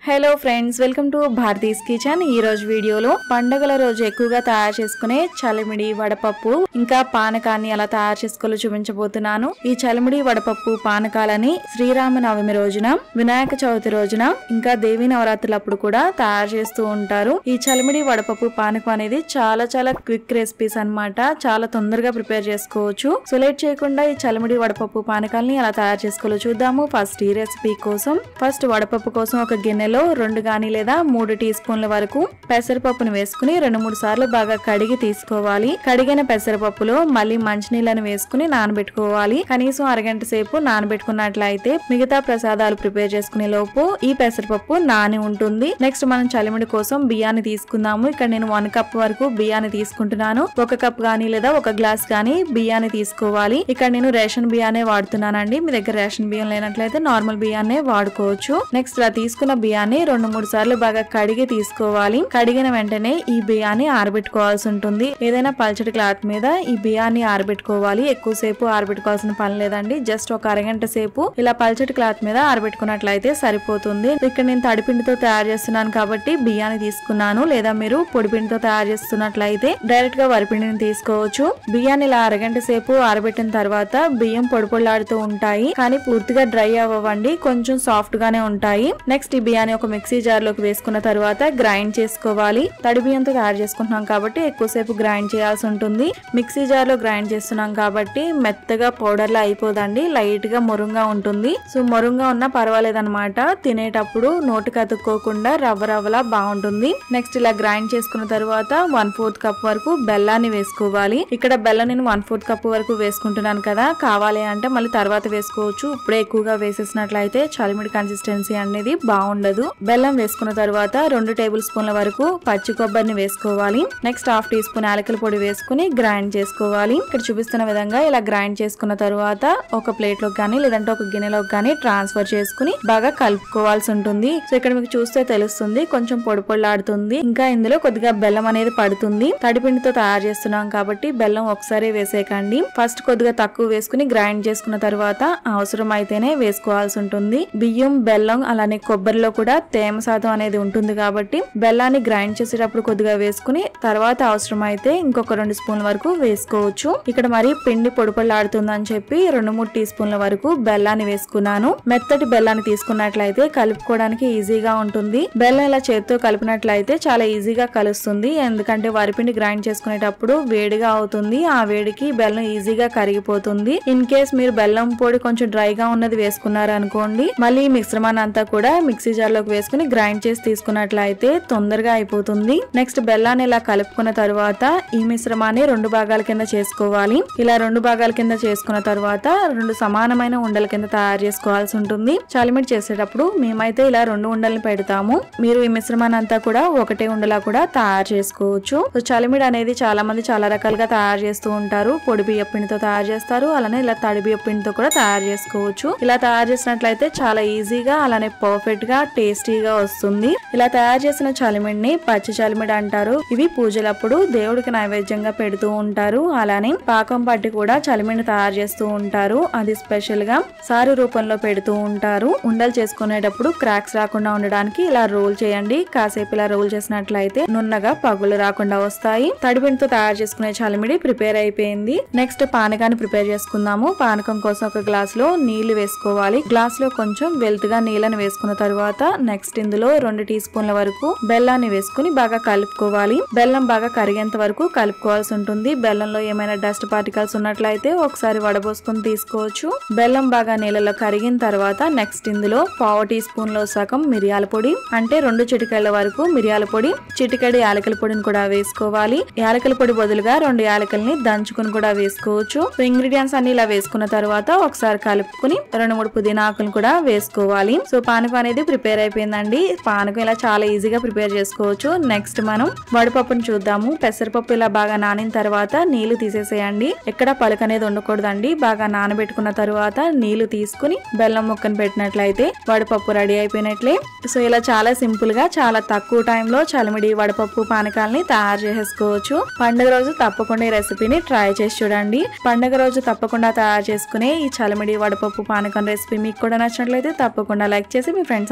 hello friends welcome to Bharathi's kitchen ఈ రోజు వీడియోలో పండగల రోజు ఎక్కువగా తయారు చేసుకునే చలిమిడి వడపప్పు ఇంకా పానకాన్ని ఎలా తయారు చేసుకోవాలో చూపించబోతున్నాను ఈ చలిమిడి వడపప్పు పానకాలని శ్రీరామనవమి రోజున వినాయక చవితి రోజున ఇంకా దేవీ నవరాత్రులప్పుడు కూడా తయారు చేస్తూ ఉంటారు ఈ చలిమిడి వడపప్పు పానకం అనేది చాలా చాలా క్విక్ రెసిపీస్ అన్నమాట చాలా తొందరగా ప్రిపేర్ చేసుకోవచ్చు సో లేట్ చేయకుండా ఈ చలిమిడి వడపప్పు పానకాలని ఎలా తయారు చేసుకోవాలో చూద్దాము ఫస్ట్ ఈ రెసిపీ కోసం ఫస్ట్ వడపప్పు కోసం ఒక గిన్నెలో రెండు గాని లేదా మూడు టీ స్పూన్ల వరకు పెసరపప్పును వేసుకుని రెండు మూడు సార్లు బాగా కడిగి తీసుకోవాలి కడిగిన పెసరపప్పులో మళ్ళీ మంచినీళ్ళని వేసుకుని నానబెట్టుకోవాలి కనీసం అరగంట సేపు నానబెట్టుకున్నట్లయితే మిగతా ప్రసాదాలు ప్రిపేర్ చేసుకునే లోపు ఈ పెసరపప్పు నాని ఉంటుంది నెక్స్ట్ మనం చలిమిడి కోసం బియ్యాన్ని తీసుకుందాము ఇక్కడ నేను వన్ కప్ వరకు బియ్యాన్ని తీసుకుంటున్నాను ఒక కప్ గానీ లేదా ఒక గ్లాస్ గానీ బియ్యాన్ని తీసుకోవాలి ఇక్కడ నేను రేషన్ బియ్యానే వాడుతున్నానండి మీ దగ్గర రేషన్ బియ్యం లేనట్లయితే నార్మల్ బియ్యాన్నే వాడుకోవచ్చు నెక్స్ట్ ఇలా తీసుకున్న బియ్యాన్ని రెండు మూడు సార్లు బాగా కడిగి తీసుకోవాలి కడిగిన వెంటనే ఈ బియ్యాన్ని ఆరబెట్టుకోవాల్సి ఉంటుంది ఏదైనా పల్చటి క్లాత్ మీద ఈ బియ్యాన్ని ఆరబెట్టుకోవాలి ఎక్కువసేపు ఆరబెట్టుకోవాల్సిన పని లేదండి జస్ట్ ఒక అరగంట సేపు ఇలా పల్చటి క్లాత్ మీద ఆరబెట్టుకున్నట్లయితే సరిపోతుంది ఇక్కడ నేను తడిపిండితో తయారు చేస్తున్నాను కాబట్టి బియ్యాన్ని తీసుకున్నాను లేదా మీరు పొడిపిండితో తయారు చేస్తున్నట్లయితే డైరెక్ట్ గా వరిపిండిని తీసుకోవచ్చు బియ్యాన్ని ఇలా అరగంట సేపు ఆరబెట్టిన తర్వాత బియ్యం పొడి పొడిలాడుతూ ఉంటాయి కానీ పూర్తిగా డ్రై అవ్వండి కొంచెం సాఫ్ట్ గానే ఉంటాయి నెక్స్ట్ ఈ బియ్యాన్ని ఒక మిక్సీ జార్ లోకి వేసుకున్న తర్వాత గ్రైండ్ చేసుకోవాలి తడి బియ్యంతో తయారు చేసుకుంటున్నాం కాబట్టి ఎక్కువసేపు గ్రైండ్ చేయాల్సి ఉంటుంది మిక్సీ జార్ లో గ్రైండ్ చేస్తున్నాం కాబట్టి మెత్తగా పౌడర్ లా అయిపోదండి లైట్ గా మొరుంగా ఉంటుంది సో మొరుంగా ఉన్నా పర్వాలేదు అనమాట తినేటప్పుడు నోటికి అతుక్కోకుండా రవ్వ రవ్వలా బాగుంటుంది నెక్స్ట్ ఇలా గ్రైండ్ చేసుకున్న తర్వాత వన్ ఫోర్త్ కప్ వరకు బెల్లాన్ని వేసుకోవాలి ఇక్కడ బెల్లం నేను వన్ ఫోర్త్ కప్ వరకు వేసుకుంటున్నాను కదా కావాలి అంటే మళ్ళీ తర్వాత వేసుకోవచ్చు ఇప్పుడే ఎక్కువగా వేసేసినట్లయితే చలిమిడి కన్సిస్టెన్సీ అనేది బాగుండదు బెల్లం వేసుకున్న తర్వాత రెండు టేబుల్ స్పూన్ల వరకు పచ్చి కొబ్బరిని వేసుకోవాలి నెక్స్ట్ హాఫ్ టీ స్పూన్ యాలకుల పొడి వేసుకుని గ్రైండ్ చేసుకోవాలి ఇక్కడ చూపిస్తున్న విధంగా ఇలా గ్రైండ్ చేసుకున్న తర్వాత ఒక ప్లేట్ లోకి కానీ లేదంటే ఒక గిన్నెలోకి కానీ ట్రాన్స్ఫర్ చేసుకుని బాగా కలుపుకోవాల్సి ఉంటుంది సో ఇక్కడ మీకు చూస్తే తెలుస్తుంది కొంచెం పొడి పొడిలాడుతుంది ఇంకా ఇందులో కొద్దిగా బెల్లం అనేది పడుతుంది తడిపిండితో తయారు చేస్తున్నాం కాబట్టి బెల్లం ఒకసారి వేసేయకండి ఫస్ట్ కొద్దిగా తక్కువ వేసుకుని గ్రైండ్ చేసుకున్న తర్వాత అవసరం అయితేనే వేసుకోవాల్సి ఉంటుంది బియ్యం బెల్లం అలానే కొబ్బరిలో కూడా తేమ శాతం అనేది ఉంటుంది కాబట్టి బెల్లాన్ని గ్రైండ్ చేసేటప్పుడు కొద్దిగా వేసుకుని తర్వాత అవసరం అయితే ఇంకొక రెండు స్పూన్ల వరకు వేసుకోవచ్చు ఇక్కడ మరి పిండి పొడి పొడిలాడుతుందని చెప్పి రెండు మూడు టీ స్పూన్ల వరకు బెల్లాన్ని వేసుకున్నాను మెత్తటి బెల్లాన్ని తీసుకున్నట్లయితే కలుపుకోవడానికి ఈజీగా ఉంటుంది బెల్లం ఇలా చేత్తో కలిపినట్లయితే చాలా ఈజీగా కలుస్తుంది ఎందుకంటే వరిపిండి గ్రైండ్ చేసుకునేటప్పుడు వేడిగా అవుతుంది ఆ వేడికి బెల్లం ఈజీగా కరిగిపోతుంది ఇన్ కేస్ మీరు బెల్లం పొడి కొంచెం డ్రైగా ఉన్నది వేసుకున్నారు అనుకోండి మళ్ళీ ఈ మిశ్రమాన్ని అంతా కూడా మిక్సీ జార్ లోకి వేసుకుని గ్రైండ్ చేసి తీసుకున్నట్లయితే తొందరగా అయిపోతుంది నెక్స్ట్ బెల్లాన్ని ఇలా కలుపుకున్న తర్వాత ఈ మిశ్రమాన్ని రెండు భాగాల కింద చేసుకోవాలి ఇలా రెండు భాగాల కింద చేసుకున్న తర్వాత రెండు సమానమైన ఉండల కింద తయారు చేసుకోవాల్సి ఉంటుంది చలిమిడి చేసేటప్పుడు మేమైతే ఇలా రెండు ఉండల్ని పెడతాము మీరు ఈ మిశ్రమాన్ని అంతా కూడా ఒకటే ఉండలా కూడా తయారు చేసుకోవచ్చు సో చలిమిడి అనేది చాలా మంది చాలా రకాలుగా తయారు చేస్తూ ఉంటారు పొడి బియ్య పిండితో తయారు చేస్తారు అలానే ఇలా తడి బియ్య పిండితో కూడా తయారు చేసుకోవచ్చు ఇలా తయారు చేసినట్లయితే చాలా ఈజీగా అలానే పర్ఫెక్ట్ గా టేస్టీగా వస్తుంది ఇలా తయారు చేసిన చలిమిడిని పచ్చి చలిమిడి అంటారు ఇవి పూజలప్పుడు దేవుడికి నైవేద్యంగా పెడుతూ ఉంటారు అలానే పాకం పట్టి కూడా చలిమిడిని తయారు చేస్తూ ఉంటారు అది స్పెషల్ గా సారు రూపంలో పెడుతూ ఉంటారు ఉండలు చేసుకునేటప్పుడు క్రాక్స్ రాకుండా ఉండడానికి ఇలా రోల్ చేయండి కాసేపు ఇలా రోల్ చేసినట్లయితే నున్నగా పగులు రాకుండా వస్తాయి తడిపిండితో తయారు చేసుకునే చలిమిడి ప్రిపేర్ అయిపోయింది నెక్స్ట్ పానకాన్ని ప్రిపేర్ చేసుకుందాము పానకం కోసం ఒక గ్లాస్ లో నీళ్లు వేసుకోవాలి గ్లాస్ లో కొంచెం వెల్త్గా నీళ్ళని వేసుకున్న తర్వాత నెక్స్ట్ ఇందులో రెండు టీ స్పూన్ల వరకు బెల్లాన్ని వేసుకుని బాగా కలుపుకోవాలి బెల్లం బాగా కరిగేంత వరకు కలుపుకోవాల్సి ఉంటుంది బెల్లంలో ఏమైనా డస్ట్ పార్టికల్స్ ఉన్నట్లయితే ఒకసారి వడబోసుకొని తీసుకోవచ్చు బెల్లం బాగా నీళ్ళలో కరిగిన తర్వాత నెక్స్ట్ ఇందులో పావు టీ స్పూన్ లో సగం మిరియాల పొడి అంటే రెండు చిటికెళ్ల వరకు మిరియాల పొడి చిటికెడు యాలకల పొడిని కూడా వేసుకోవాలి యాలకల పొడి బదులుగా రెండు యాలకల్ని దంచుకుని కూడా వేసుకోవచ్చు సో ఇంగ్రీడియంట్స్ అన్ని ఇలా వేసుకున్న తర్వాత ఒకసారి కలుపుకుని రెండు మూడు పుదీనా ఆకులు కూడా వేసుకోవాలి సో పానకం అనేది ప్రిపేర్ అయిపోయిందండి పానకం ఇలా చాలా ఈజీగా ప్రిపేర్ చేసుకోవచ్చు నెక్స్ట్ మనం వడపప్పును చూద్దాము పెసరపప్పు ఇలా బాగా నానిన తర్వాత నీళ్లు తీసేసేయండి ఎక్కడ పలుకు అనేది ఉండకూడదండి బాగా నానబెట్టుకున్న తర్వాత నీళ్లు తీసుకుని బెల్లం ముక్కను పెట్టినట్లయితే వడపప్పు రెడీ అయిపోయినట్లే సో ఇలా చాలా సింపుల్ గా చాలా తక్కువ టైంలో చలిమిడి వడపప్పు పానకాలని తయారు చేసుకోవచ్చు పండుగ రోజు తప్పకుండా ఈ రెసిపీని ట్రై చేసి చూడండి పండుగ రోజు తప్పకుండా తయారు చేసుకునే ఈ చలిమిడి వడపప్పు పానకం రెసిపీ మీకు కూడా నచ్చినట్లయితే తప్పకుండా లైక్ చేసి మీ ఫ్రెండ్స్ అండ్ ఫ్యామిలీస్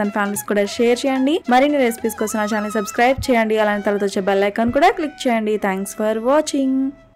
ఫ్రెండ్స్ కూడా షేర్ చేయండి మరిన్ని రెసిపీస్ కోసం నా ఛానల్ సబ్స్క్రైబ్ చేయండి అలానే తర్వాత వచ్చే బెల్ ఐకాన్ కూడా క్లిక్ చేయండి థ్యాంక్స్ ఫర్ వాచింగ్